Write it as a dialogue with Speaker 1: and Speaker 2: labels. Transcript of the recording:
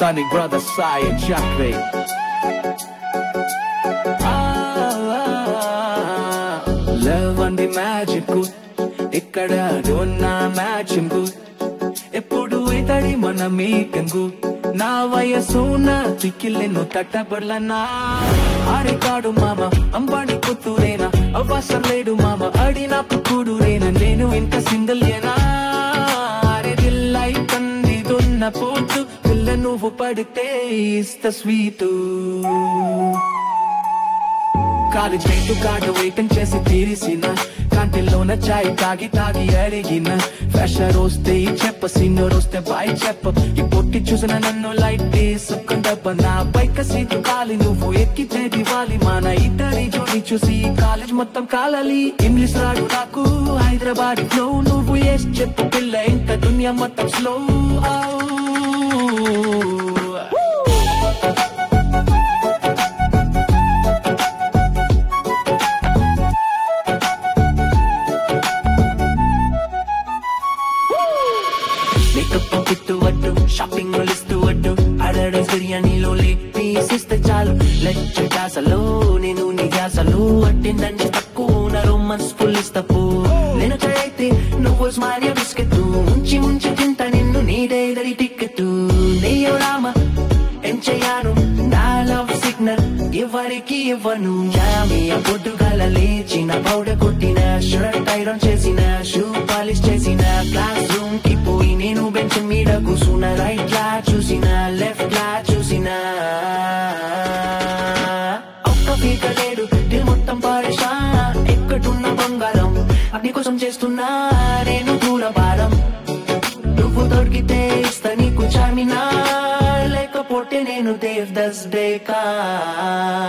Speaker 1: Sonic Brother Sai and Chakre. Love అంది magic ఇక్కడ ఉన్న మ్యాచింగ్ ఎప్పుడు ఇతడి మన మీటింగు నా వయసు నా చిక్కిల్లెను తట్టబడలన్నా ఆడికాడు మామ అంబాడి పుత్తూరేనా అవసరం లేడు మామ అడినా పుక్కుడురేనా నేను ఇంకా సింగిల్ ఏనా అరే దిల్లై కందిదున్న పోతు పిల్ల నువ్వు పడితే ఇస్త sweet college rate card waiting చేసి తీరిసిన కాంటిల్లోన చాయ్ తాగి తాగి అడిగిన ఫ్రెషర్ వస్తే ఈ చెప్ప సీనియర్ వస్తే బాయ్ చెప్ప ఈ పొట్టి చూసిన నన్ను లైట్ తీసుకుందబ్బ నా బైక్ సీటు కాలి నువ్వు ఎక్కితే దివాలి మన ఇద్దరి జోడి చూసి ఈ కాలేజ్ మొత్తం కాలాలి ఇంగ్లీష్ రాడు నాకు హైదరాబాద్ ఫ్లో నువ్వు ఎస్ చెప్పు పిల్ల ఇంత దునియా మొత్తం స్లో మేకప్ కిట్టు వడ్డు షాపింగ్ లిస్టు వడ్డు అడడస్ బిర్యానీలో లెగ్ పీస్ ఇస్తే చాలు లెచ్చ డాసలో నేను నీ ధ్యాసలో అటెండెన్స్ తక్కువ నా రొమాన్స్ ఫుల్ ఇస్తపు నేను అయితే నువ్వు స్మార్య బిస్కెట్ ఉంచి ఉంచి తింటా నిన్ను నీడేదరి టికెట్ నెయ్యో రామ ఏం చెయ్యాను నా లవ్ సిగ్నల్ ఎవరికి ఇవ్వను జామియా పొద్దుగాల లేచిన పౌడర్ కొట్టిన షర్ట్ ఐరన్ చేసిన షూ పాలిష్ చేసిన క్లాస్ రూమ్ కి పోయి నేను బెంచ్ మీద కూసున్న రైట్ లా చూసిన లెఫ్ట్ లా చూసిన ఒక్క పీక లేడు దిల్ మొత్తం పారేషా ఎక్కడున్న బంగారం అగ్ని కోసం చేస్తున్నా నేను దూర భారం నువ్వు దొరికితే ఇస్తా నీకు చామినా లేకపోతే నేను దేవ్ దస్ డేకా